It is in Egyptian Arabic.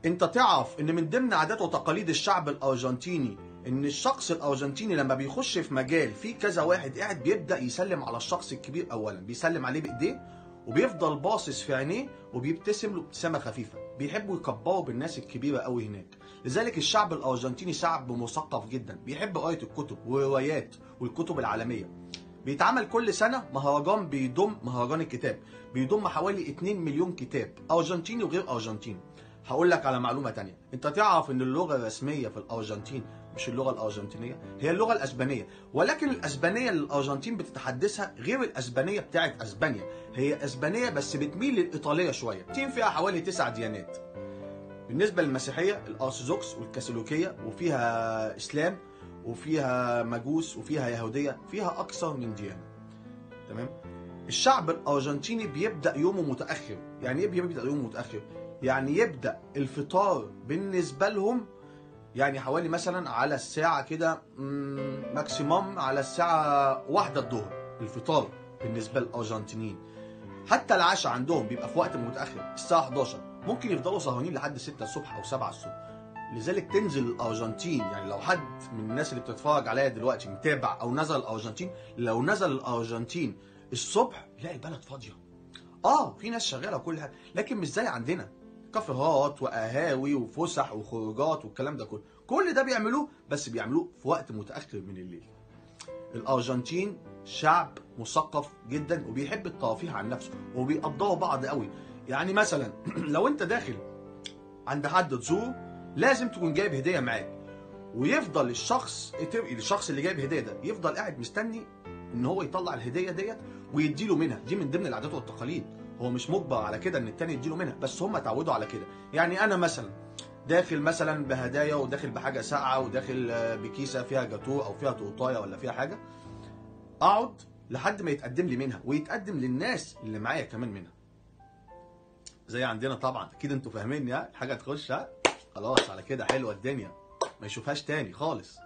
انت تعرف ان من ضمن عادات وتقاليد الشعب الارجنتيني ان الشخص الارجنتيني لما بيخش في مجال فيه كذا واحد قاعد بيبدا يسلم على الشخص الكبير اولا بيسلم عليه بايديه وبيفضل باصص في عينيه وبيبتسم له ابتسامه خفيفه بيحبوا يكبروا بالناس الكبيره قوي هناك لذلك الشعب الارجنتيني شعب مثقف جدا بيحب قرايه الكتب والروايات والكتب العالميه بيتعمل كل سنه مهرجان بيضم مهرجان الكتاب بيضم حوالي 2 مليون كتاب ارجنتيني وغير ارجنتيني هقول لك على معلومه تانية انت تعرف ان اللغه الرسميه في الارجنتين مش اللغه الارجنتينيه هي اللغه الاسبانيه ولكن الاسبانيه اللي الارجنتين بتتحدثها غير الاسبانيه بتاعت اسبانيا هي اسبانيه بس بتميل للايطاليه شويه الارجنتين فيها حوالي تسع ديانات بالنسبه للمسيحيه الارثوذكس والكاثوليكيه وفيها اسلام وفيها مجوس وفيها يهوديه فيها اكثر من ديانه تمام الشعب الارجنتيني بيبدا يومه متاخر يعني ايه بيبدا يومه متاخر يعني يبدا الفطار بالنسبه لهم يعني حوالي مثلا على الساعه كده مم، ماكسيموم على الساعه واحدة الظهر الفطار بالنسبه للارجنتينيين حتى العشاء عندهم بيبقى في وقت متاخر الساعه 11 ممكن يفضلوا سهرانين لحد 6 الصبح او 7 الصبح لذلك تنزل الارجنتين يعني لو حد من الناس اللي بتتفرج عليا دلوقتي متابع او نزل الارجنتين لو نزل الارجنتين الصبح يلاقي البلد فاضيه اه في ناس شغاله وكل حاجه لكن مش زي عندنا كافيهات وقهاوي وفسح وخروجات والكلام ده كله كل ده بيعملوه بس بيعملوه في وقت متاخر من الليل الارجنتين شعب مثقف جدا وبيحب الترفيه عن نفسه وبيقدروا بعض قوي يعني مثلا لو انت داخل عند حد تزوره لازم تكون جايب هديه معاك ويفضل الشخص الشخص اللي جايب هديه ده يفضل قاعد مستني ان هو يطلع الهديه ديت ويديله منها دي من ضمن العادات والتقاليد هو مش مجبر على كده ان التاني يديله منها بس هم اتعودوا على كده يعني انا مثلا داخل مثلا بهدايا وداخل بحاجه ساقعه وداخل آه، بكيسه فيها جاتو او فيها تورتايه ولا فيها حاجه اقعد لحد ما يتقدم لي منها ويتقدم للناس اللي معايا كمان منها زي عندنا طبعا اكيد انتوا فاهميني ها الحاجه تخش ها خلاص على كده حلوه الدنيا ما يشوفهاش تاني خالص